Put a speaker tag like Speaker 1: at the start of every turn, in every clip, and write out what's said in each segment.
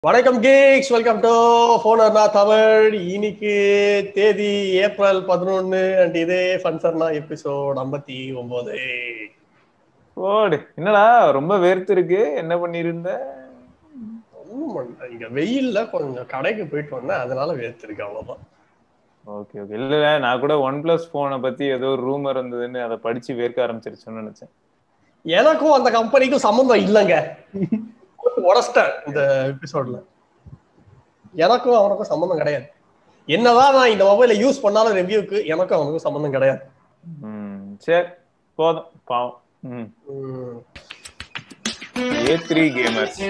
Speaker 1: வணக்கம் geeks welcome to போனர்னா தமிழ் இன்னைக்கு தேதி ஏப்ரல் பதினொன்னு அண்ட் இதே ஃபன்சர்னா எபிசோட் ஐம்பத்தி ஒன்பது
Speaker 2: ஓடு என்னடா ரொம்ப வேர்த்து இருக்கு என்ன பண்ணிருந்த
Speaker 1: ஒண்ணும் பண்ணல. இங்க வெயில்ல கொஞ்சம் கடைக்கு போயிட்டு வந்தேன் அதனால வேர்த்திருக்கு அவ்வளவுதான்
Speaker 2: ஓகே ஓகே இல்ல இல்ல, நான் கூட ஒன் பிளஸ் போனை பத்தி ஏதோ ஒரு ரூமர் இருந்ததுன்னு அதை படிச்சு வேர்க்க ஆரம்பிச்சிருச்சுன்னு நினைச்சேன்
Speaker 1: எனக்கும் அந்த கம்பெனிக்கும் சம்மந்தம் இல்லைங்க உடச்சிட்டேன் இந்த எபிசோட்ல எனக்கும் அவனுக்கும் சம்மந்தம் கிடையாது என்னதான் நான் இந்த மொபைலை யூஸ் பண்ணாலும் ரிவ்யூக்கு எனக்கும் அவனுக்கும் சம்மந்தம் கிடையாது
Speaker 2: ம் சரி போதும் பாவம் ம்
Speaker 1: உம்,
Speaker 2: A three gamers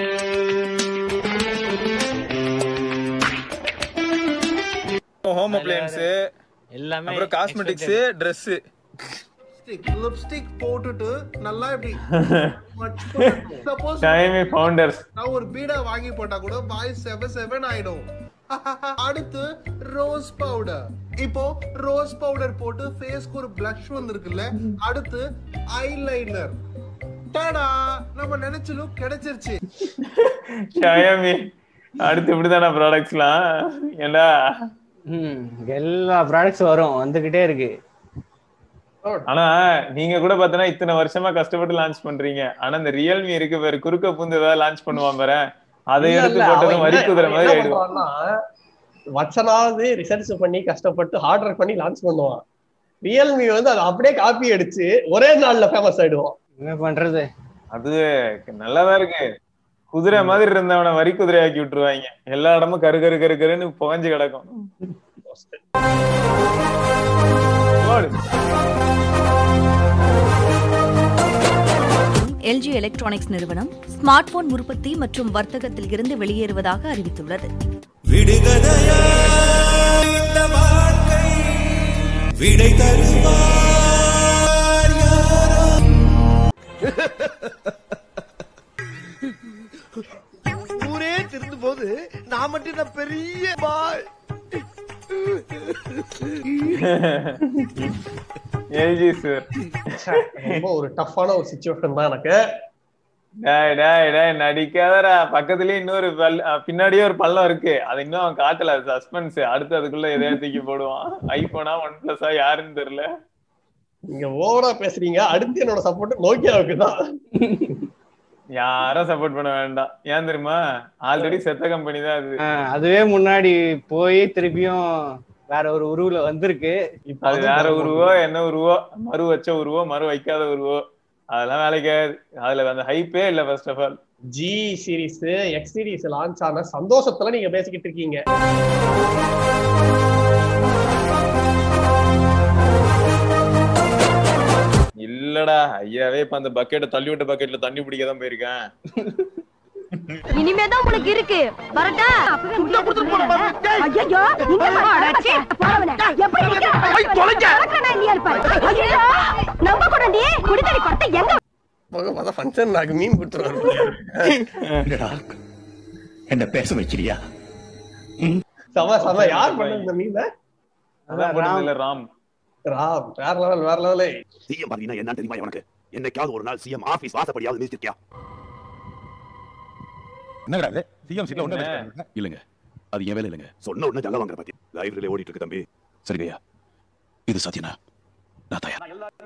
Speaker 3: home appliances
Speaker 4: எல்லாமே
Speaker 3: அப்புறம் காஸ்மெட்டிக்ஸ் Dress
Speaker 5: லிப்ஸ்டிக் போட்டுட்டு நல்லா இப்படி சப்போஸ்
Speaker 2: டைமி ஃபவுண்டர்ஸ்
Speaker 5: நான் ஒரு பீடா வாங்கி போட்டா கூட வாய் செவ செவன் ஆயிடும் அடுத்து ரோஸ் பவுடர் இப்போ ரோஸ் பவுடர் போட்டு ஃபேஸ்க்கு ஒரு blush வந்திருக்குல்ல அடுத்து ஐலைனர் டடா நம்ம நினைச்ச லுக் கிடைச்சிருச்சு
Speaker 2: ஷாயமி அடுத்து இப்படிதானா ப்ராடக்ட்ஸ்லாம் ஏண்டா
Speaker 4: ம், எல்லா ப்ராடக்ட்ஸ் வரும் வந்துகிட்டே இருக்கு
Speaker 2: ஆனா நீங்க கூட பாத்தீங்கன்னா இத்தனை வருஷமா கஷ்டப்பட்டு லான்ச் பண்றீங்க ஆனா இந்த ரியல்மி இருக்கு பாரு குறுக்க பூந்து ஏதாவது லான்ச் பண்ணுவான் பாரு அதை
Speaker 1: இல்ல,
Speaker 2: எடுத்து
Speaker 1: இல்ல,
Speaker 2: போட்டதும்
Speaker 1: அவன்
Speaker 2: வரி
Speaker 1: என்ன-
Speaker 2: குதிரை
Speaker 1: அவன்
Speaker 2: மாதிரி
Speaker 1: என்ன
Speaker 2: ஆயிடும்
Speaker 1: பண்றான்னா, வச்சனாவது ரிசர்ச் பண்ணி கஷ்டப்பட்டு ஹார்ட் ஒர்க் பண்ணி லான்ச் பண்ணுவான் ரியல்மி வந்து அதை அப்படியே காப்பி அடிச்சு ஒரே நாள்ல ஃபேமஸ் ஆயிடுவான்
Speaker 4: என்ன பண்றது
Speaker 2: அது நல்லாதான் இருக்கு குதிரை மாதிரி இருந்தவனை வரி குதிரை ஆக்கி விட்டுருவாங்க எல்லா இடமும் கரு கரு கரு கருன்னு புகஞ்சு கிடக்கும் போடு.
Speaker 6: எல்ஜி எலக்ட்ரானிக்ஸ் நிறுவனம் ஸ்மார்ட் போன் உற்பத்தி மற்றும் வர்த்தகத்தில் இருந்து வெளியேறுவதாக அறிவித்துள்ளது
Speaker 7: விடுகதையா இந்த வாழ்க்கை விடை தருவார் யாரோ
Speaker 5: ஊரே திருந்து போது நான் மட்டும் என்ன பெரிய பாய்
Speaker 2: எல்ஜி சார்
Speaker 1: ரொம்ப ஒரு டஃப்பான ஒரு சுச்சுவேஷன் தான் எனக்கு
Speaker 2: டேய் டேய் டேய் நடிக்காதடா பக்கத்துலயே இன்னொரு பல்- அஹ் பின்னாடியே ஒரு பள்ளம் இருக்கு அது இன்னும் அவன் காட்டல சஸ்பென்ஸ் அடுத்து அதுக்குள்ள எதையா தூக்கி போடுவான் ஐபோனா ஒன் பிளஸா யாருன்னு தெரியல
Speaker 1: நீங்க ஓவரா பேசுறீங்க அடுத்து என்னோட சப்போர்ட் நோக்கியாவுக்கு தான்
Speaker 2: யாரும் சப்போர்ட் பண்ண வேண்டாம் ஏன் தெரியுமா ஆல்ரெடி செத்த கம்பெனி தான் அது
Speaker 4: ஆ, அதுவே முன்னாடி போய் திருப்பியும் வேற ஒரு உருவுல வந்திருக்கு
Speaker 1: இப்ப
Speaker 2: அது வேற உருவோ என்ன உருவோ மறு வச்ச உருவோ மறு வைக்காத உருவோ அதெல்லாம் வேலைக்கு அதுல அந்த ஹைப்பே இல்ல first of all
Speaker 1: G series X series launch ஆன சந்தோஷத்துல நீங்க பேசிக்கிட்டு இருக்கீங்க
Speaker 2: இல்லடா ஐயாவே இப்ப அந்த பக்கெட்டை தள்ளி விட்ட பக்கெட்ல தண்ணி பிடிக்க தான் போயிருக்கேன்
Speaker 8: இனிமேதான் உங்களுக்கு இருக்கு வரட்டா ஐயோ இங்க பாரு. போறவனே. எப்படி நிக்க? நடக்கறனா இல்லையா இருப்பாரு. ஐயோ, நம்ப கூடாண்டி. குடிதண்ணி கொட்டை எங்க
Speaker 1: போக பார்த்தா ஃபங்க்ஷன் நாக்கு மீன் கொடுத்துருவாரு
Speaker 7: என்னடா என்ன பேச வைக்கிறியா
Speaker 1: சம சம யார் பண்ண இந்த மீன்
Speaker 2: அதான் பண்ணது இல்ல ராம்
Speaker 1: ராம் வேற லெவல் வேற லெவலே
Speaker 9: சிஎம் பதவினா என்னன்னு தெரியுமா உனக்கு என்னைக்காவது ஒரு நாள் சிஎம் ஆபீஸ் வாசப்படியாவது மிதிச்சிருக்கியா
Speaker 10: என்னடா இது சிஎம் சீட்ல ஒண்ணு
Speaker 2: என்ன?
Speaker 10: இல்லங்க அது என் வேலை இல்லைங்க
Speaker 9: சொன்ன உடனே ஜங்க வாங்குற பத்தி லைப்ரரியில ஓடிட்டு இருக்கு தம்பி
Speaker 10: சரிங்கய்யா இது சத்யனா நான் தயார்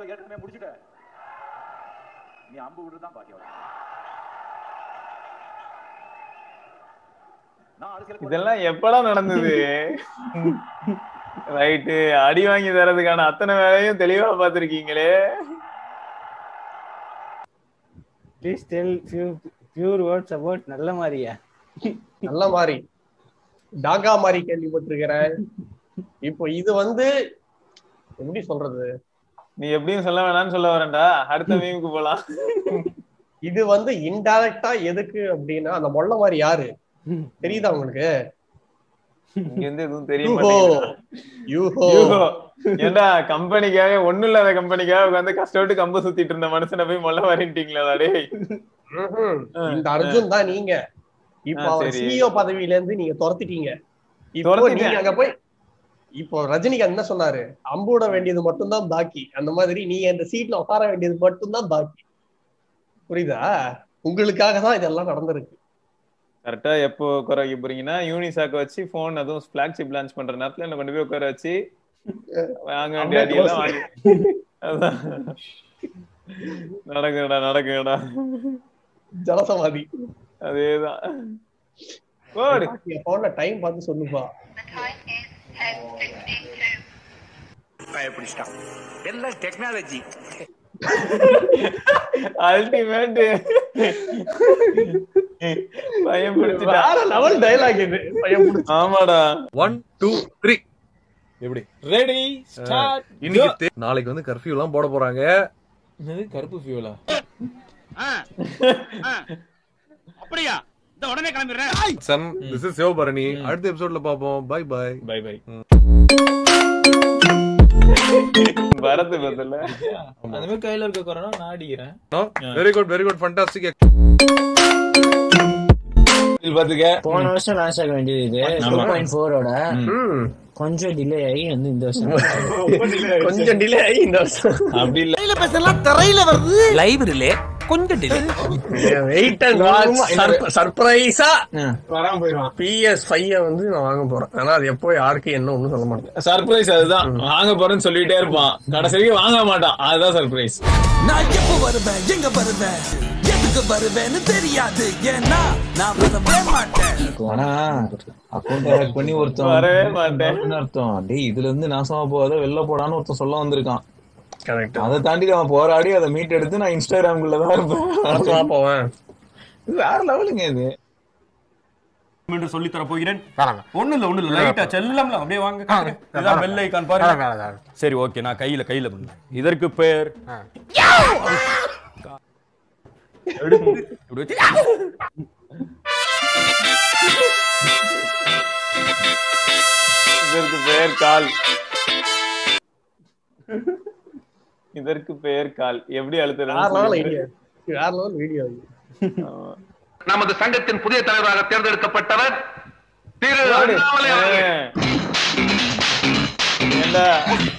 Speaker 2: இதெல்லாம் எப்படா நடந்தது ரைட்டு அடி வாங்கி தரதுக்கான அத்தனை வேலையும் தெளிவா பாத்திருக்கீங்களே
Speaker 4: please tell few pure words about நல்ல மாதிரியா
Speaker 1: நல்ல மாதிரி டாகா மாதிரி கேள்விப்பட்டிருக்கிறேன் இப்போ இது வந்து எப்படி சொல்றது
Speaker 2: நீ எப்படியும் சொல்ல வேணாம்னு சொல்ல வரேன்டா அடுத்த மீமுக்கு போலாம்
Speaker 1: இது வந்து இன்டைரக்டா எதுக்கு அப்படின்னா அந்த மொள்ள மாதிரி யாரு தெரியுதா உங்களுக்கு
Speaker 2: இங்க இருந்து எதுவும் தெரிய
Speaker 1: யூஹோ
Speaker 2: மாட்டேங்குது
Speaker 1: யூஹோ
Speaker 2: ஐயோ, ஏன்டா கம்பெனிக்காக ஒண்ணும் இல்லாத கம்பெனிக்காக உட்காந்து கஷ்டப்பட்டு கம்பு சுத்திட்டு இருந்த மனுஷனை போய் மொல்ல வரீங்களா டேய்
Speaker 1: ம்ஹும். இந்த அர்ஜுன் தான் நீங்க இப்போ
Speaker 2: ஆ,
Speaker 1: அவர்
Speaker 2: சரி.
Speaker 1: சிஇஓ பதவியில இருந்து நீங்க துரத்திட்டீங்க இப்போ
Speaker 2: துரத்திட்டேன்.
Speaker 1: நீங்க அங்க போய் இப்போ ரஜினிகாந்த் என்ன சொன்னாரு அம்புட வேண்டியது மட்டும்தான் பாக்கி அந்த மாதிரி நீங்க இந்த சீட்ல உட்கார வேண்டியது மட்டும்தான் பாக்கி புரியுதா உங்களுக்காக தான் இதெல்லாம் நடந்திருக்கு
Speaker 2: கரெக்டா எப்போ உட்கார வைக்க போறீங்கன்னா யூனிசாக்க வச்சு போன் அதுவும் பிளாக்ஷிப் லான்ச் பண்ற நேரத்துல என்ன கொண்டு போய் உட்கார வச்சு வாங்க வேண்டிய அடியெல்லாம் வாங்கி அதான் நடக்குங்கடா நடக்குங்கடா
Speaker 1: ஜலசமாதி
Speaker 2: அதேதான் போடு
Speaker 1: என் போன்ல டைம் பார்த்து சொல்லுப்பா
Speaker 7: பயப்பிடிச்சிட்டான் எல்லாம் டெக்னாலஜி
Speaker 2: அல்டிமேட் பையன் பிடிச்சிட்டா
Speaker 1: வேற லெவல் டைலாக் இது பையன் பிடிச்சி
Speaker 2: ஆமாடா
Speaker 11: ஒன் டூ த்ரீ எப்படி
Speaker 3: ரெடி ஸ்டார்ட்
Speaker 11: இன்னைக்கு தே- நாளைக்கு வந்து கர்ஃபியூ எல்லாம் போட போறாங்க
Speaker 3: என்னது கருப்பு ஃபியூலா
Speaker 7: அப்படியா இந்த உடனே கிளம்பிடுறேன்
Speaker 11: சன் திஸ் இஸ் சிவபரணி அடுத்த எபிசோட்ல பாப்போம் பை பை
Speaker 3: பை பை
Speaker 2: வரது பதில்ல
Speaker 3: அந்த மாதிரி கையில இருக்க கொரோனா நான் அடிக்கிறேன்
Speaker 11: very good very good fantastic
Speaker 3: பாத்துக்க
Speaker 12: போன வருஷம் லான்ச் ஆக வேண்டியது இது டூ பாயிண்ட் ஃபோரோட கொஞ்சம் டிலே ஆகி வந்து இந்த வருஷம்
Speaker 1: கொஞ்சம் டிலே ஆகி இந்த வருஷம்
Speaker 2: அப்படி இல்ல
Speaker 7: பேசலாம் தரையில வருது
Speaker 12: லைப்ரரியில கொஞ்சம் டிலே
Speaker 1: வெயிட் அண்ட் வாட்ச் சர்ப்ரைஸா
Speaker 12: வராம போயிடுவான்
Speaker 1: பிஎஸ் ஃபைவ் வந்து நான் வாங்க போறேன் ஆனா அது எப்போ யாருக்கு என்ன ஒண்ணும் சொல்ல மாட்டேன்
Speaker 3: சர்ப்ரைஸ் அதுதான் வாங்க போறேன்னு சொல்லிட்டே இருப்பான் கடைசி வாங்க மாட்டான் அதுதான் சர்ப்ரைஸ்
Speaker 7: நான் எப்ப வருவேன் எங்க வருவேன் எதுக்கு வருவேன்னு தெரியாது ஏன்னா நான் வரவே மாட்டேன்
Speaker 13: ஆனா அக்கௌண்ட் ஹேக் பண்ணி ஒருத்தன்
Speaker 2: வரவே மாட்டேன்.
Speaker 13: என்ன அர்த்தம் டேய் இதுல இருந்து நாசமா போகாத வெளில போடான்னு ஒருத்தன் சொல்ல வந்திருக்கான்
Speaker 1: கரெக்ட்
Speaker 13: அதை தாண்டி அவன் போராடி அதை மீட் எடுத்து நான் இன்ஸ்டாகிராம்குள்ள தான் இருப்பேன்
Speaker 1: போவேன்
Speaker 13: இது வேற லெவலுங்க இது
Speaker 14: என்று சொல்லி தர போகிறேன் ஒண்ணு இல்ல ஒண்ணு இல்ல லைட்டா செல்லம்ல அப்படியே வாங்க காட்டுங்க. இதான் பெல் ஐகான் பாருங்க சரி ஓகே நான் கையில கையில பண்ணேன் இதற்கு பேர் எடுத்து இப்படி வச்சு
Speaker 2: இதற்கு பெயர் கால் இதற்கு பெயர் கால் எப்படி
Speaker 1: வேற லெவல்
Speaker 2: அழுத்துறது
Speaker 1: ஐடியா வேற லெவல் வீடியோ
Speaker 9: நமது சங்கத்தின் புதிய தலைவராக தேர்ந்தெடுக்கப்பட்டவர் திரு அண்ணாமலை அவர்கள்
Speaker 2: ஏண்டா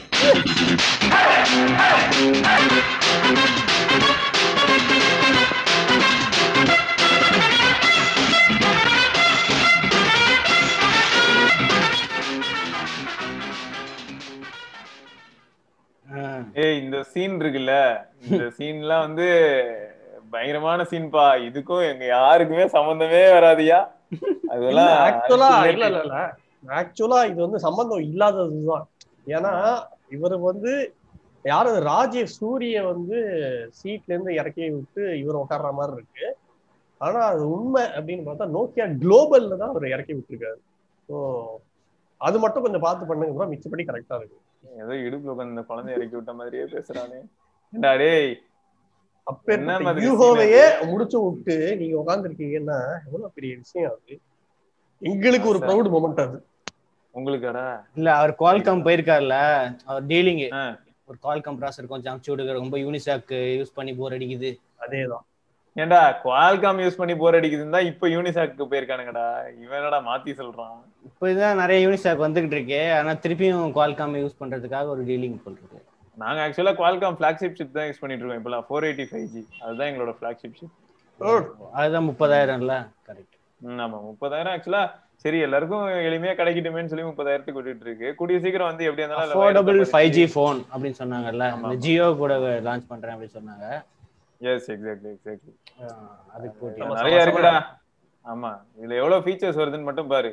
Speaker 2: ஏய் இந்த சீன் இருக்குல்ல இந்த சீன்லாம் வந்து பயங்கரமான சீன்பா இதுக்கும் எங்க யாருக்குமே சம்பந்தமே வராதியா அதெல்லாம்
Speaker 1: ஆக்சுவலா இல்ல இல்ல இல்ல ஆக்சுவலா இது வந்து சம்பந்தம் இல்லாததுதான் ஏன்னா இவர் வந்து யாரு ராஜீவ் சூரிய வந்து சீட்ல இருந்து இறக்கி விட்டு இவர் உட்கார்ற மாதிரி இருக்கு ஆனா அது உண்மை அப்படின்னு பார்த்தா நோக்கியா குளோபல்ல தான் அவர் இறக்கி விட்டுருக்காரு ஸோ அது மட்டும் கொஞ்சம் பார்த்து பண்ணுங்க bro. மிச்சப்படி கரெக்டா இருக்கு
Speaker 2: ஏதோ இடுப்புல உட்கார்ந்து இந்த குழந்தை இறக்கி விட்ட மாதிரியே பேசுறானே ஏண்டா டேய் என்ன
Speaker 1: அப்பேற்பட்ட
Speaker 2: மாதிரி
Speaker 1: வியூகோவையே முடிச்சு விட்டு நீங்க உட்காந்துருக்கீங்கன்னா எவ்வளவு பெரிய விஷயம் அது எங்களுக்கு ஒரு ப்ரௌட் மொமெண்ட் அது
Speaker 2: உங்களுக்காடா
Speaker 4: இல்ல அவர் கால்காம் போயிருக்காருல்ல அவர் டீலிங் ஒரு கால்காம் ப்ராசர் கொஞ்சம் அமுச்சு விடுங்க ரொம்ப யூனிசாக் யூஸ் பண்ணி போர் அடிக்குது
Speaker 1: அதேதான்
Speaker 2: ஏண்டா குவால்காம் யூஸ் பண்ணி போர் அடிக்குதுன்னா இப்ப யூனிசாக்கு போயிருக்கானுங்கடா இவன் என்னடா மாத்தி சொல்றான்
Speaker 4: இப்போ இதுதான் நிறைய யூனிசாக் வந்துகிட்டு இருக்கு ஆனா திருப்பியும் கால்காம் யூஸ் பண்றதுக்காக ஒரு டீலிங் போட்டுருக்கு
Speaker 2: நாங்க ஆக்சுவலா குவால்காம் ஃபிளாக்ஷிப் சிப் தான் யூஸ் பண்ணிட்டு இருக்கோம் இப்பலாம் ஃபோர் எயிட்டி ஃபைவ் ஜி அதுதான் எங்களோட ஃபிளாக்ஷிப் சிப்
Speaker 4: அதுதான் முப்பதாயிரம்ல கரெக்ட்
Speaker 2: ம் ஆமா முப்பதாயிரம் ஆக்சுவலா சரி எல்லாருக்கும் எளிமையா கிடைக்கட்டுமேன்னு சொல்லி முப்பதாயிரத்துக்கு விட்டுட்டு இருக்கு கூடிய சீக்கிரம் வந்து எப்படி இருந்தாலும்
Speaker 4: அஃபோர்டபுள் ஃபைவ் ஜி ஃபோன் அப்படின்னு சொன்னாங்கல்ல இந்த ஜியோ கூட லான்ச் பண்றேன் அப்படின்னு சொன்னாங்க
Speaker 2: எஸ் எக்ஸாக்ட்லி எக்ஸாக்ட்லி
Speaker 4: அதுக்கு போட்டி
Speaker 2: நிறைய இருக்குடா ஆமா இதுல எவ்வளவு ஃபீச்சர்ஸ் வருதுன்னு மட்டும் பாரு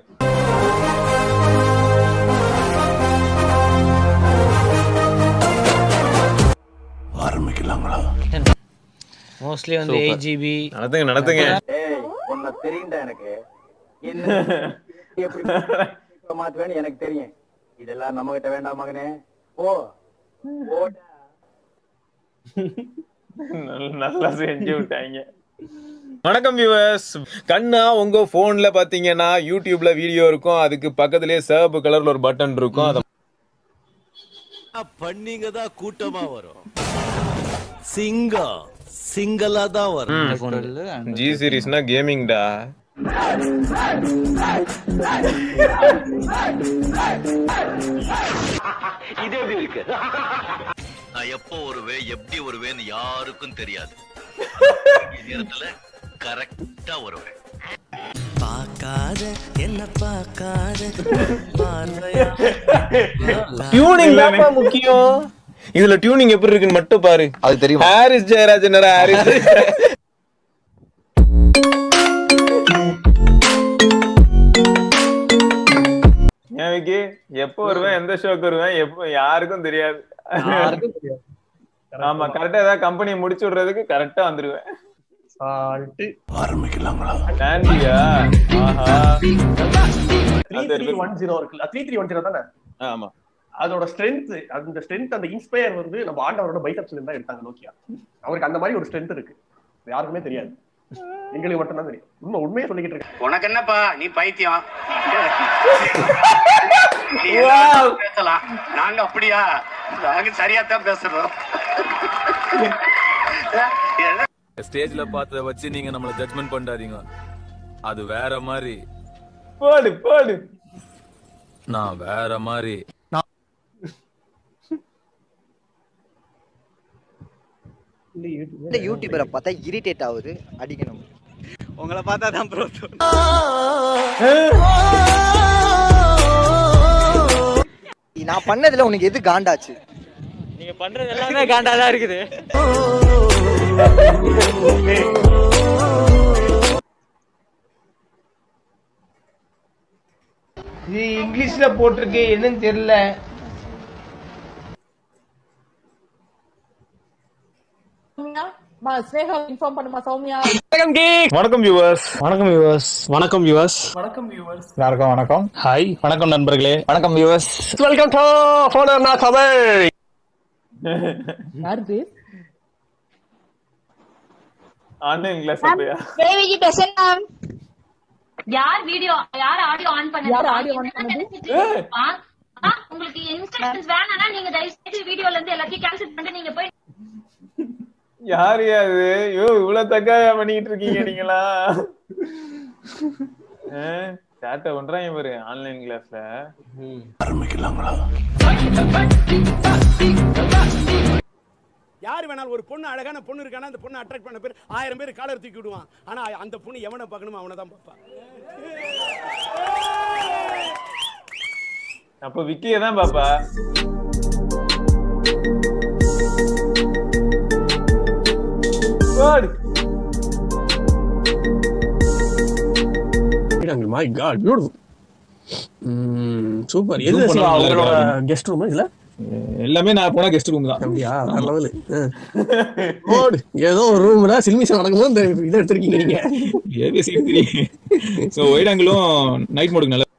Speaker 7: ஆரம்பிக்கலாங்களா
Speaker 4: மோஸ்ட்லி வந்து எயிட் ஜிபி
Speaker 2: நடத்துங்க நடத்துங்க
Speaker 15: ஏய் உன்னை தெரியும்டா எனக்கு என்ன எப்படி மாத்துவேன்னு எனக்கு தெரியும் இதெல்லாம் நம்ம கிட்ட வேண்டாம் மகனே ஓ ஓடா
Speaker 2: நல்ல- நல்லா செஞ்சு விட்டாங்க வணக்கம் வியூவர்ஸ் கண்ணா உங்க போன்ல பாத்தீங்கன்னா யூடியூப்ல வீடியோ இருக்கும் அதுக்கு பக்கத்துலயே சிவப்பு கலர்ல ஒரு பட்டன் இருக்கும் அத
Speaker 7: பண்ணீங்க தான் கூட்டமா வரும் சிங்கம் சிங்கலா தான் வரும்
Speaker 2: ஜி சீரிஸ்னா கேமிங்டா
Speaker 7: இது எப்படி இருக்கு நான் எப்போ வருவேன் எப்படி வருவேன்னு யாருக்கும் தெரியாது இந்த நேரத்துல கரெக்டா வருவேன் பார்க்காத என்ன பார்க்காத பார்வையா
Speaker 2: டியூனிங் தான்ப்பா முக்கியம் இதுல டியூனிங் எப்படி இருக்குன்னு மட்டும் பாரு
Speaker 16: அது தெரியும்
Speaker 2: ஹாரிஸ் ஜெயராஜ் என்னடா ஹாரிஸ் ஏன் விக்கி எப்போ வருவேன் எந்த ஷோக்கு வருவேன் எப்போ யாருக்கும் தெரியாது
Speaker 1: யாருக்கும் தெரியாது
Speaker 2: ஆமா கரெக்டா ஏதாவது கம்பெனி முடிச்சு விடுறதுக்கு கரெக்டா வந்துருவேன்
Speaker 1: சால்ட்டு
Speaker 10: ஆரம்பிக்கலாங்களா
Speaker 2: சாண்டியா ஆஹா
Speaker 1: த்ரீ த்ரீ ஒன் ஜீரோ இருக்குல்ல த்ரீ த்ரீ ஒன் ஜீரோ தானே
Speaker 2: ஆமா
Speaker 1: அதோட ஸ்ட்ரென்த் அந்த ஸ்ட்ரென்த் அந்த இன்ஸ்பயர் வந்து நம்ம ஆண்டவரோட பைசப்ஸ்ல இருந்தா எடுத்தாங்க நோக்கியா அவருக்கு அந்த மாதிரி ஒரு ஸ்ட்ரென்த் இருக்கு அது யாருக்குமே தெரியாது எங்களுக்கு மட்டும் தான் தெரியும் உண்மை உண்மையை சொல்லிக்கிட்டு இருக்கேன்
Speaker 17: உனக்கு என்னப்பா நீ பைத்தியம் நீ எல்லாரும் பேசலாம் நாங்க அப்படியா நாங்க சரியா தான் பேசுறோம்
Speaker 18: ஸ்டேஜ்ல பார்த்தத வச்சு நீங்க நம்மள ஜட்மெண்ட் பண்ணாதீங்க அது வேற மாதிரி
Speaker 2: போடு போடு
Speaker 18: நான் வேற மாதிரி
Speaker 19: இந்த யூடியூபரை பார்த்தா இரிட்டேட் ஆகுது அடிக்கணும்
Speaker 20: உங்களை பார்த்தா தான் ப்ரோ
Speaker 19: நான் பண்ணதுல உனக்கு எது காண்டாச்சு
Speaker 20: நீங்க பண்றது எல்லாமே காண்டா தான் இருக்குது
Speaker 21: இது இங்கிலீஷ்ல போட்டிருக்கு என்னன்னு தெரியல
Speaker 22: ஸ்னேகா இன்ஃபார்ம் பண்ணுமா சௌமியா
Speaker 2: வணக்கம் வியூவர்ஸ்
Speaker 4: வணக்கம் வியூவர்ஸ் வணக்கம் வியூவர்ஸ்
Speaker 22: வணக்கம் வியூவர்ஸ்
Speaker 4: எல்லாருக்கும் வணக்கம் ஹாய் வணக்கம் நண்பர்களே
Speaker 16: வணக்கம் வியூவர்ஸ்
Speaker 1: வெல்கம் டு போனர் நான் சபை
Speaker 22: யாரு
Speaker 2: ஆன்லைன்ல சபையா
Speaker 8: தேவிஜி பிரசன்னம் யார் வீடியோ யார் ஆடியோ ஆன் பண்ணது
Speaker 22: யார் audio on பண்ணது?
Speaker 8: ஆ, ஆ, உங்களுக்கு இன்ஸ்ட்ரக்ஷன்ஸ் வேணாம்னா நீங்க தயவு செய்து வீடியோல இருந்து எல்லாத்தையும் கேன்சல் பண்ணிட்டு நீங்க போய்
Speaker 2: யாரு அது ஐயோ இவ்வளவு தக்காயா பண்ணிட்டு இருக்கீங்க நீங்களா சேட்டை பண்றாங்க பாரு ஆன்லைன் கிளாஸ்ல
Speaker 10: ஆரம்பிக்கலாங்களா
Speaker 17: யார் வேணாலும் ஒரு பொண்ணு அழகான பொண்ணு இருக்கானா அந்த பொண்ணு அட்ராக்ட் பண்ண பேர் ஆயிரம் பேர் காலர் தூக்கி விடுவான் ஆனா அந்த பொண்ணு எவனை பார்க்கணுமோ அவனை தான் பார்ப்பான்
Speaker 2: அப்ப விக்கிய தான் பாப்பா போடு.
Speaker 1: மை காட் பியூட்டிஃபுல் சூப்பர் எது
Speaker 3: Zoom பண்ணா
Speaker 1: சிவா
Speaker 3: நல்லா
Speaker 1: உங்களோட
Speaker 3: இருக்கும்.
Speaker 1: கெஸ்ட் ரூம் இதுல
Speaker 3: எல்லாமே நான் போனா கெஸ்ட் ரூம் தான்
Speaker 1: அப்படியா வேற லெவலு ஓடு ஏதோ ஒரு ரூம்ல சில்மிஷம் நடக்கும்போது இந்த இதை எடுத்திருக்கீங்க நீங்க
Speaker 3: ஏபிசி ஸோ ஒயிட் ஆங்கிளும் நைட் மோடுக்கு நல்லா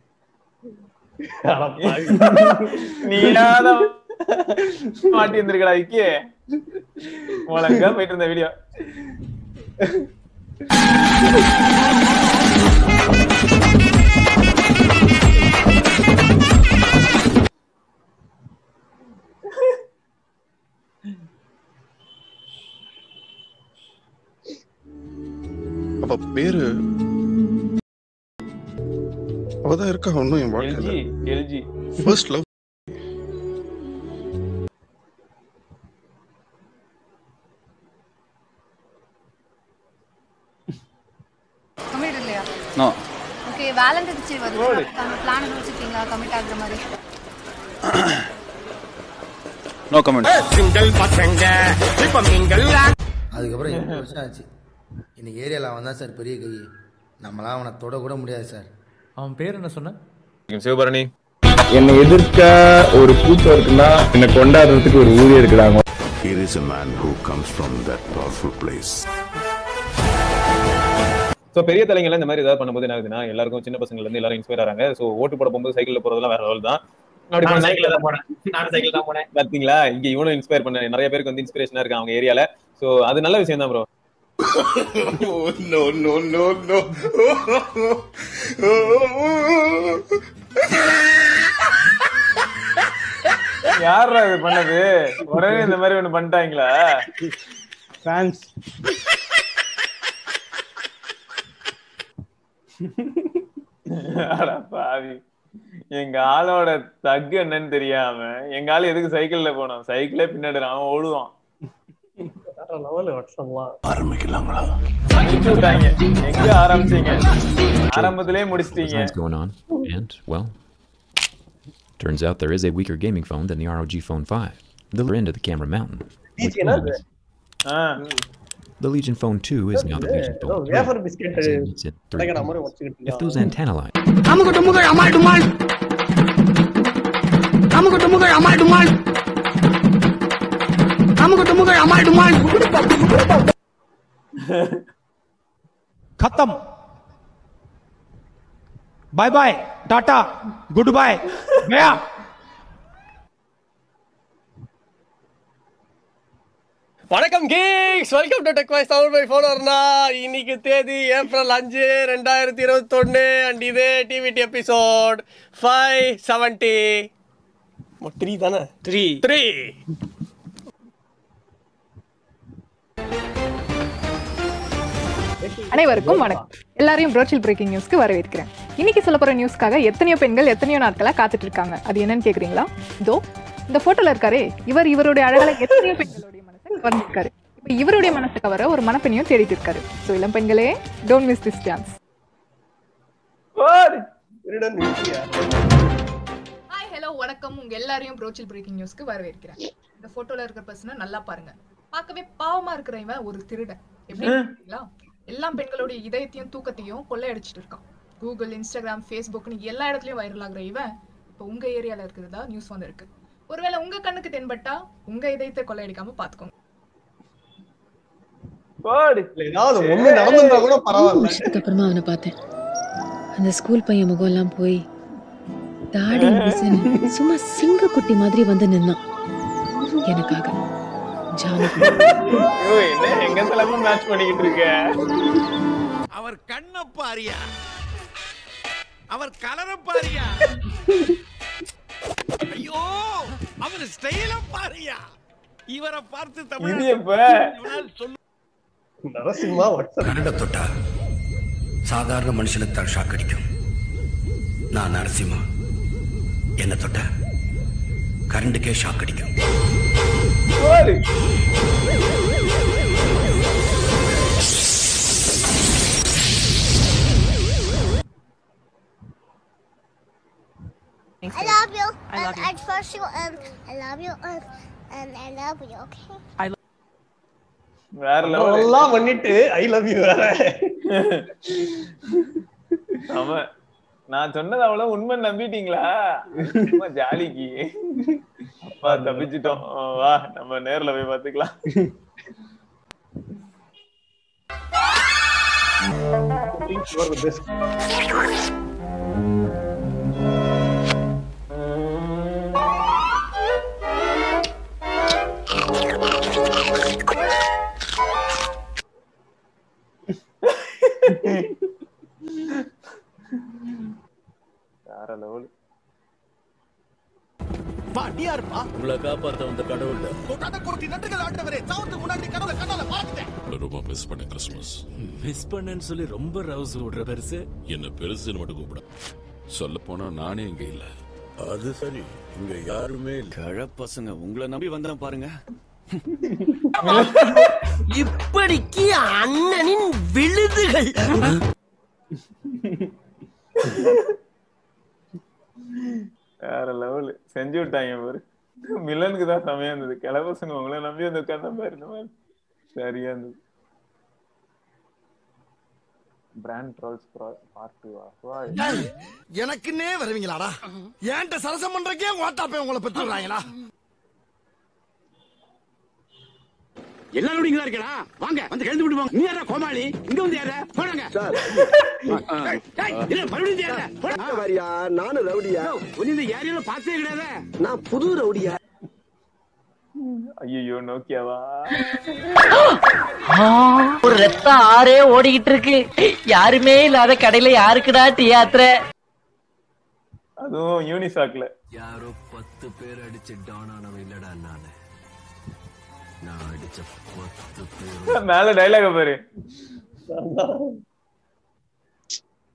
Speaker 2: நீயாதான் மாட்டி இருந்திருக்கடா விக்கி ஒழுங்கா போயிட்டு இருந்த வீடியோ
Speaker 23: அப்ப பேரு அவதான் இருக்கா ஒன்னும் என் வாழ்க்கையில
Speaker 2: LG LG
Speaker 23: first love
Speaker 24: commit இல்லையா
Speaker 16: நோ
Speaker 24: ஓகே வேலண்டைன்ஸ் டே வருது பிளான் வச்சிருக்கீங்களா கமிட் ஆகுற மாதிரி
Speaker 16: நோ கமெண்ட்
Speaker 25: சிங்கிள் பசங்க இப்ப மிங்கல்
Speaker 26: அதுக்கப்புறம் எட்டு வருஷம் ஆச்சு இன்னைக்கு ஏரியாவில் அவன் தான் சார் பெரிய கை நம்மளாம் அவனை தொட கூட முடியாது சார்
Speaker 27: அவன் பேர் என்ன சொன்ன
Speaker 2: சிவபரணி
Speaker 28: என்னை எதிர்க்க ஒரு கூட்டம் இருக்குன்னா என்னை கொண்டாடுறதுக்கு ஒரு ஊழியர் இருக்கிறாங்க
Speaker 10: Here is a man who comes from that powerful place.
Speaker 2: So பெரிய தலைங்கள்லாம் இந்த மாதிரி ஏதாவது பண்ணும்போது என்ன ஆகுதுன்னா எல்லாருக்கும் சின்ன பசங்கள்ல இருந்து எல்லாரும் இன்ஸ்பயர் ஆறாங்க சோ ஓட்டு போட போகும்போது சைக்கிள்ல போறதெல்லாம் வேற ரோல் தான் அப்படி
Speaker 4: நான்
Speaker 2: பண்ண-
Speaker 4: சைக்கிள்ல தான் போனேன் நானும் சைக்கிள் தான் போனேன்
Speaker 2: பாத்தீங்களா இங்க இவனும் இன்ஸ்பயர் பண்ண நிறைய பேருக்கு வந்து இன்ஸ்பிரேஷனா இருக்கு அவங்க ஏரியால சோ அது நல்ல விஷயம் தான் bro
Speaker 25: no no no no
Speaker 2: யாரா இது பண்ணது உடனே இந்த மாதிரி ஒண்ணு பண்ணிட்டாங்களா
Speaker 4: ஃபேன்ஸ்
Speaker 2: அட பாவி எங்க ஆளோட தக்கு என்னன்னு தெரியாம எங்க ஆளு எதுக்கு சைக்கிள்ல போனோம் சைக்கிளே பின்னாடி அவன் ஓடுவான்
Speaker 1: லெவல் வாட்ஸ்அப்லாம்
Speaker 5: ஆரம்பிக்கலாங்களா
Speaker 2: அனுப்பிச்சு விட்டாங்க எங்க ஆரம்பிச்சீங்க ஆரம்பத்திலேயே முடிச்சிட்டீங்க
Speaker 6: designs going on, and, well, turns out there is a weaker gaming phone than the ROG Phone 5, the lower end of the camera mountain. which means The Legion Phone 2 is now the Legion
Speaker 1: ஏதோ
Speaker 6: Phone 3.
Speaker 1: Wafer biscuit
Speaker 6: as in it's in three
Speaker 1: கிடைக்கிற மாதிரி
Speaker 6: pieces.
Speaker 1: வச்சுக்கிட்டு
Speaker 6: If those antenna lines
Speaker 17: அமுக்கு டுமுக்கு அமால் டுமால் அமுக்கு டுமுக்கு அமால் டுமால் அமுக்கு டுமுக்கு அமால் டுமால்
Speaker 21: खत्म bye bye tata good bye गया
Speaker 1: வணக்கம் geeks welcome to tech voice Tamil by ஃபோனர்னா இன்னைக்கு தேதி ஏப்ரல் அஞ்சு ரெண்டாயிரத்தி இருபத்தொன்னு அண்ட் இது டிவிடி எபிசோட் ஃபைவ் செவன்டி த்ரீ தானே த்ரீ த்ரீ
Speaker 22: அனைவருக்கும் வணக்கம் எல்லாரையும் ப்ரோச்சில் பிரேக்கிங் நியூஸ்க்கு வரவேற்கிறேன் இன்னைக்கு சொல்ல போற நியூஸ்க்காக எத்தனையோ பெண்கள் எத்தனையோ நாட்களா காத்துட்டு இருக்காங்க அது என்னன்னு கேக்குறீங்களா இதோ இந்த போட்டோல இருக்காரே இவர் இவருடைய அழகால எத்தனையோ பெண்களுடைய மனசை கவர்ந்திருக்காரு இப்ப இவருடைய மனசை கவர ஒரு மனப்பெண்ணையும் தேடிட்டு இருக்காரு ஸோ இளம் பெண்களே don't miss this chance hi hello வணக்கம் உங்க எல்லாரையும் ப்ரோச்சில் பிரேக்கிங் நியூஸ்க்கு வரவேற்கிறேன் இந்த போட்டோல இருக்கிற பர்சனை நல்லா பாருங்க பார்க்கவே பாவமா இருக்கிற இவன் ஒரு திருடன் எப்படி இருக்கீங்களா எல்லா பெண்களுடைய இதயத்தையும் தூக்கத்தையும் கொள்ளையடிச்சிட்டு இருக்கான் கூகுள் இன்ஸ்டாகிராம் ஃபேஸ்புக்னு எல்லா இடத்துலயும் வைரல் ஆகுற இவன் இப்போ உங்க ஏரியால இருக்கிறதா நியூஸ் வந்திருக்கு ஒருவேளை உங்க கண்ணுக்கு தென்பட்டா உங்க இதயத்தை கொள்ளையடிக்காம பாத்துக்கோங்க
Speaker 1: ஏதாவது ஒண்ணு நடந்திருந்தா கூட பரவாயில்ல
Speaker 9: வருஷத்துக்கு அப்புறமா அவனை பார்த்தேன் அந்த ஸ்கூல் பையன் முகம் எல்லாம் போய் தாடி மிஷின்னு சும்மா சிங்க குட்டி மாதிரி வந்து நின்னான் எனக்காக ஜானகி
Speaker 2: ஐயோ, என்ன எங்க தலைமை மேட்ச் பண்ணிக்கிட்டு இருக்க
Speaker 17: அவர் கண்ண பாரியா அவர் கலர பாரியா ஐயோ அவர் ஸ்டைல பாரியா இவரை பார்த்து தமிழ்
Speaker 2: இது எப்ப
Speaker 17: சொல்லு
Speaker 1: நரசிம்மா வாட்ஸ்அப்
Speaker 5: கரண்ட தொட்டா சாதாரண மனுஷனுக்கு தான் ஷாக் அடிக்கும் நான் நரசிம்மா என்ன தொட்டா கரண்டுக்கே ஷாக் அடிக்கும்
Speaker 11: I love you. I love you. And first you and I love you and, and I love you, okay?
Speaker 2: வேற லெவல்
Speaker 1: எல்லாம் பண்ணிட்டு ஐ லவ் யூ வேற
Speaker 2: ஆமா நான் சொன்னது அவ்வளவு உண்மை நம்பிட்டீங்களா சும்மா ஜாலிக்கு அப்பா தப்பிச்சிட்டோம் வா நம்ம நேர்ல போய் பாத்துக்கலாம் வேற லெவல்
Speaker 17: பா டிஆர்ப்பா
Speaker 12: உங்களை காப்பாத்த வந்த கடவுள்
Speaker 17: கொட்டாத கொட்டி நட்டுகள் ஆட்டவரே சாவுக்கு முன்னாடி கடவுளை கண்ணால பார்த்துட்டேன்
Speaker 13: ரொம்ப மிஸ் பண்ண கிறிஸ்மஸ்
Speaker 12: மிஸ் பண்ணேன்னு சொல்லி ரொம்ப ரவுஸ் விடுற பெருசு
Speaker 13: என்ன பெருசுன்னு மட்டும் கூப்பிட சொல்ல போனா நானே இங்க இல்ல
Speaker 14: அது சரி இங்க யாருமே கழ பசங்க உங்களை நம்பி வந்தேன் பாருங்க
Speaker 17: இப்படிக்கு அண்ணனின் விழுதுகள்
Speaker 2: வேற லெவல் செஞ்சு விட்டாங்க பாரு மில்லனுக்கு தான் செமையா இருந்தது கிளை பசங்க உங்களை நம்பி வந்து உட்கார்ந்த பாரு இந்த மாதிரி சரியா இருந்தது பிராண்ட் ட்ரோல்ஸ் பார்ட் டூவா
Speaker 17: எனக்குன்னே வருவீங்களாடா ஏன்ட்ட சரசம் பண்றக்கே ஓட்டாப்பே உங்களை பெற்றுறாங்களா
Speaker 14: எல்லாரும் இங்க இருக்கடா வாங்க வந்து கழுந்து விட்டு வாங்க நீ யாரா கோமாளி இங்க வந்து யாரா போனாங்க இல்ல மறுபடியும் யாரா
Speaker 17: வரியா நானும் ரவுடியா
Speaker 14: இந்த ஏரியால பார்த்தே கிடையாது
Speaker 17: நான் புது ரவுடியா
Speaker 2: ஐயோ நோக்கியாவா
Speaker 27: ஒரு ரத்த ஆறே ஓடிக்கிட்டு இருக்கு யாருமே இல்லாத கடையில யாருக்குடா டீ யாத்திரை
Speaker 2: அதுவும் யூனிசாக்ல
Speaker 14: யாரோ பத்து பேர் அடிச்சு டவுன் ஆனவன் இல்லடா நானு நான் அடிச்ச பத்து பேர்
Speaker 2: மேல டைலாக பாரு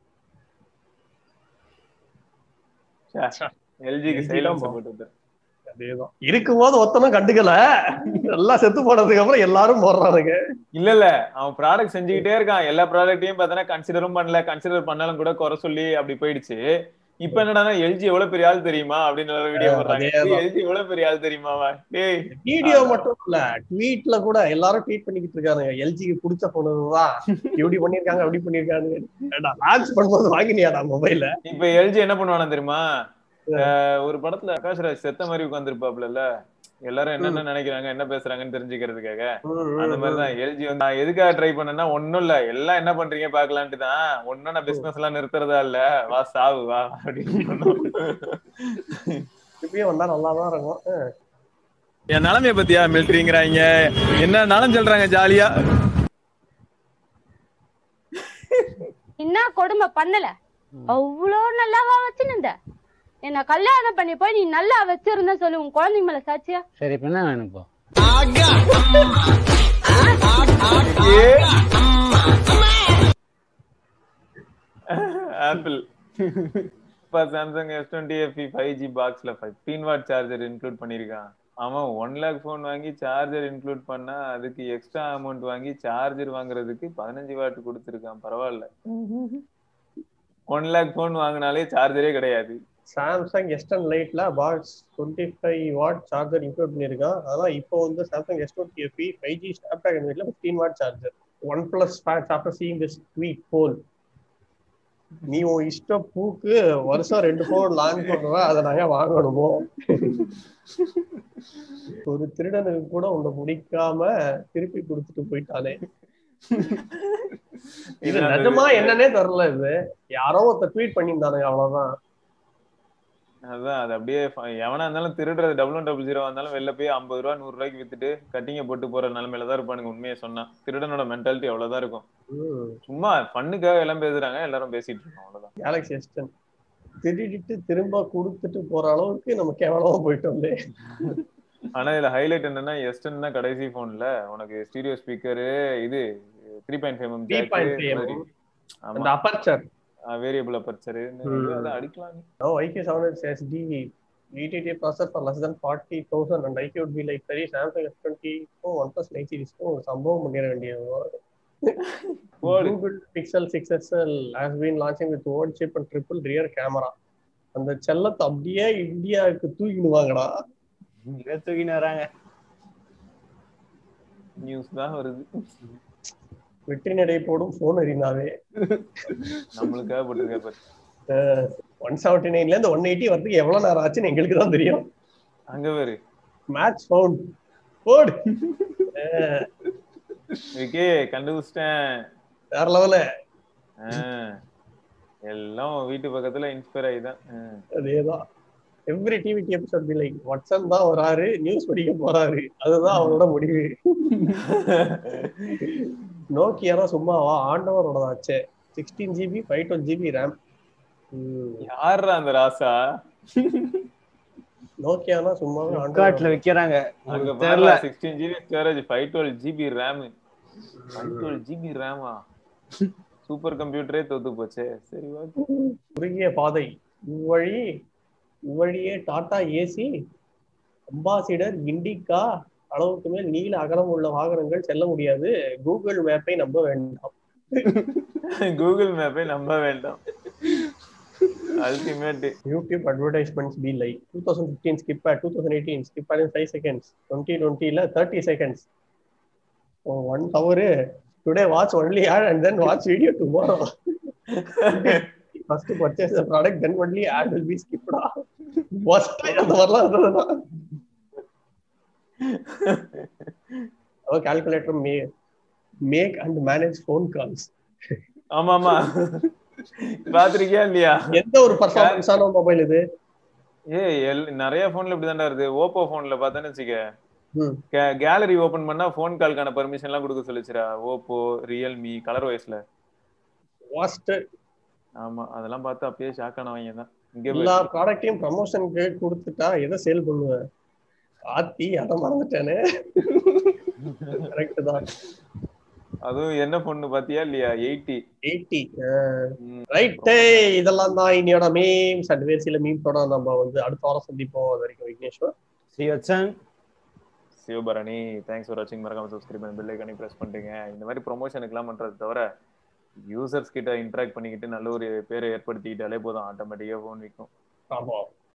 Speaker 2: எல்ஜிக்கு சைலன்ஸ் போட்டு
Speaker 1: அதேதான் இருக்கும்போது ஒத்தனும் கண்டுக்கல எல்லாம் செத்து போனதுக்கு அப்புறம் எல்லாரும் போடுறானுங்க
Speaker 2: இல்ல இல்ல அவன் ப்ராடக்ட் செஞ்சுக்கிட்டே இருக்கான் எல்லா ப்ராடக்ட்டையும் பார்த்தனா கன்சிடரும் பண்ணல கன்சிடர் பண்ணாலும் கூட குறை சொல்லி அப்படி போயிடுச்சு இப்ப என்னடான்னா எல்ஜி எவ்வளவு பெரிய ஆள் தெரியுமா அப்படின்னு ஒரு வீடியோ போடுறாங்க
Speaker 1: அதேதான்.
Speaker 2: எல்ஜி எவ்வளவு பெரிய ஆள் தெரியுமாவா டேய்
Speaker 1: வீடியோ மட்டும் இல்ல ட்வீட்ல கூட எல்லாரும் ட்வீட் பண்ணிக்கிட்டு இருக்கானுங்க எல்ஜிக்கு பிடிச்ச போனதுதான் இப்படி பண்ணிருக்காங்க அப்படி பண்ணிருக்காங்க லான்ச் பண்ணும்போது வாங்கினியாடா மொபைல
Speaker 2: இப்ப எல்ஜி என்ன பண்ணுவானா தெரியுமா அஹ் ஒரு படத்துல ஆகாஷ் ராஜ் செத்த மாதிரி உட்கார்ந்துருப்பாப்ல எல்லாரும் என்னென்ன நினைக்கிறாங்க என்ன பேசுறாங்கன்னு தெரிஞ்சுக்கிறதுக்காக அந்த மாதிரிதான் எல்ஜி வந்து நான் எதுக்காக ட்ரை பண்ணேன்னா ஒண்ணும் இல்ல எல்லாம் என்ன பண்றீங்க பாக்கலான்ட்டு தான் ஒன்னும் நான் பிசினஸ் எல்லாம் நிறுத்துறதா இல்ல வா சாவு வா அப்படின்னு சொன்னோம்.
Speaker 1: இப்பயும் வந்தா நல்லா தான் இருக்கும் அஹ்.
Speaker 2: என் நிலைமைய பத்தியா மிலிட்டரிங்கிறாங்க என்ன நாளும் சொல்றாங்க ஜாலியா
Speaker 3: என்ன கொடுமை பண்ணல அவ்வளோ நல்லாவா வச்சுருந்த என்ன கல்யாணம் பண்ணி போய் நீ நல்லா வச்சிருந்த சொல்லு உன் குழந்தைங்க மேல சாட்சியா
Speaker 4: சரி இப்ப என்ன வேணும் இப்போ
Speaker 2: ஆப்பிள் இப்ப Samsung S twenty F five G பாக்ஸ்ல ஃபிஃப்டீன் வாட் சார்ஜர் இன்க்ளூட் பண்ணிருக்கான் அவன் ஒன் லேக் ஃபோன் வாங்கி சார்ஜர் இன்க்ளூட் பண்ணா அதுக்கு எக்ஸ்ட்ரா அமௌண்ட் வாங்கி சார்ஜர் வாங்குறதுக்கு பதினஞ்சு வாட் கொடுத்துருக்கான் பரவாயில்ல ஒன் லேக் ஃபோன் வாங்கினாலே சார்ஜரே கிடையாது
Speaker 1: சாம்சங் எஸ்டன் லைட்ல box twenty five watt charger include பண்ணியிருக்கான் அதான் இப்போ வந்து Samsung S twenty F E five G Snapdragon வீட்ல fifteen watt charger OnePlus fans after seeing this tweet poll நீ உன் இஷ்ட பூக்கு வருஷம் ரெண்டு போன் லான்ச் பண்ணுவ அதை நாங்க வாங்கணுமோ ஒரு திருடனுக்கு கூட உன்னை பிடிக்காம திருப்பி கொடுத்துட்டு போயிட்டானே இது நிஜமா என்னன்னே தெரியல இது யாரோ ஒருத்தர் ட்வீட் பண்ணியிருந்தானுங்க அவ்வளவுதான்
Speaker 2: அதான் அது அப்படியே ஃப- எவனா இருந்தாலும் திருடுறது டபுள் ஒன் டபுள் ஜீரோ இருந்தாலும் வெளில போய் ஐம்பது ரூபா நூறு ரூபாய்க்கு வித்துட்டு கட்டிங்க போட்டு போற நிலைமையில தான் இருப்பானுங்க உண்மையை சொன்னா திருடனோட மென்டாலிட்டி அவ்வளவுதான் இருக்கும் சும்மா ஃபண்ணுக்காக எல்லாம் பேசுறாங்க எல்லாரும் பேசிட்டு இருக்கோம் அவ்வளவுதான்
Speaker 1: கேலக்ஸி எஸ்டன் திருடிட்டு திரும்ப கொடுத்துட்டு போற அளவுக்கு நம்ம கேவலமா போயிட்டோம்லே
Speaker 2: ஆனா இதுல ஹைலைட் என்னன்னா எஸ்டன் தான் கடைசி போன்ல உனக்கு ஸ்டீரியோ ஸ்பீக்கரு இது three point five
Speaker 1: three point five அந்த அப்பர்ச்சர்
Speaker 2: வேரியபிள் அப்பர்ச்சர்
Speaker 1: Hmm.
Speaker 2: அதை அடிக்கலாம்
Speaker 1: No, IQ 7 SD VTT processor for less than 40,000 and IQ would be like சரி Samsung S20 க்கும் OnePlus 9 series க்கும் ஒரு சம்பவம் பண்ணிட வேண்டியது Google Pixel 6SL has been launching with one chip and triple rear camera அந்த செல்லத்தை அப்படியே இந்தியாவுக்கு தூக்கிடுவாங்கடா
Speaker 4: தூக்கின்னு வராங்க
Speaker 2: நியூஸ் தான் வருது
Speaker 1: வெற்றி நடை போடும் போன் அறிந்தாவே
Speaker 2: நம்மளுக்காக போட்டிருக்க பாரு
Speaker 1: ஒன் செவன்டி நைன்ல இருந்து ஒன் எயிட்டி வரதுக்கு எவ்வளவு நேரம் ஆச்சுன்னு எங்களுக்கு தான் தெரியும்
Speaker 2: அங்க பாரு
Speaker 1: மேட்ச் ஃபவுண்ட் போடு அஹ்,
Speaker 2: விக்கே கண்டுபிடிச்சிட்டேன்
Speaker 1: வேற லெவல
Speaker 2: ஆஹ். எல்லாம் உன் வீட்டு பக்கத்துல இன்ஸ்பயர் ஆகிதான் ஆஹ்.
Speaker 1: அதேதான் every TV episode be like WhatsApp தான் வராரு நியூஸ் படிக்க போறாரு அதுதான் அவரோட முடிவு நோக்கியானா சும்மாவா ஆண்டவரோட ஆச்சே sixteen GB five twelve GB RAM
Speaker 2: யாருடா அந்த ராசா
Speaker 1: நோக்கியானா சும்மாவே
Speaker 4: காட்டுல வைக்கிறாங்க
Speaker 2: அங்க
Speaker 4: உங்களுக்கு தெரியல
Speaker 2: sixteen GB storage five twelve GB RAM five twelve GB ரேமா சூப்பர் கம்ப்யூட்டரே தோத்து போச்சே சரி ஓகே
Speaker 1: குறுகிய பாதை இவ்வழி இவ்வழியே டாடா ஏசி அம்பாசிடர் இண்டிகா அளவுக்கு மேல் நீள அகலம் உள்ள வாகனங்கள் செல்ல முடியாது கூகுள் மேப்பை நம்ப வேண்டாம்
Speaker 2: கூகுள் மேப்பை நம்ப வேண்டாம் ultimate
Speaker 1: YouTube advertisements be like two thousand fifteen skip two thousand eighteen skip ad five seconds twenty டுவெண்ட்டில thirty seconds one hour today watch only ad and then watch video tomorrow first purchase the product then only ad will be ஸ்கிப்டா அந்த மாதிரிலாம் இருந்ததுதான் அவ calculator may make and manage phone calls
Speaker 2: ஆமா ஆமா பாத்திருக்கியா இல்லையா
Speaker 1: எந்த ஒரு பர்ஃபார்மன்ஸான மொபைல் இது
Speaker 2: ஏய் எல்- நிறைய போன்ல இப்படிதான்டா இருக்கு ஓப்போ போன்ல பார்த்தேன்னு வச்சுக்க
Speaker 1: ம்.
Speaker 2: கேலரி ஓபன் பண்ணா போன் கால்க்கான பர்மிஷன் எல்லாம் கொடுக்க சொல்லிச்சுடா ஓப்போ ரியல்மி கலர் வைஸ்ல
Speaker 1: வாஸ்ட்
Speaker 2: ஆமா அதெல்லாம் பார்த்து அப்பயே ஷாக் ஆனவங்க தான் இங்க
Speaker 1: எல்லா ப்ராடக்ட்டையும் ப்ரமோஷனுக்கு கொடுத்துட்டா எதை சேல் பண்ணுவேன் ஆத்தி அதை மறந்துட்டேனே கரெக்ட் தான்
Speaker 2: அதுவும் என்ன பொண்ணு பாத்தியா இல்லையா எயிட்டி
Speaker 1: எயிட்டி ரைட்டு இதெல்லாம் தான் இன்னையோட மீம்ஸ் அண்ட் வேறு சில மீம்ஸோட நம்ம வந்து அடுத்த வாரம் சந்திப்போம் அது வரைக்கும் விக்னேஸ்வர்
Speaker 4: ஸ்ரீவத்சன்
Speaker 2: சிவபரணி தேங்க்ஸ் ஃபார் வாட்சிங் மறக்காம சப்ஸ்கிரைப் பண்ணி பெல் ஐக்கானே பிரஸ் பண்ணிட்டீங்க இந்த மாதிரி ப்ரொமோஷனுக்குலாம் பண்றது தவிர யூசர்ஸ் கிட்ட இன்டராக்ட் பண்ணிக்கிட்டு நல்ல ஒரு பேரை ஏற்படுத்திக்கிட்டாலே போதும் ஆட்டோமேட்டிக்கா ஃபோன் விற்கும்
Speaker 1: ஆமா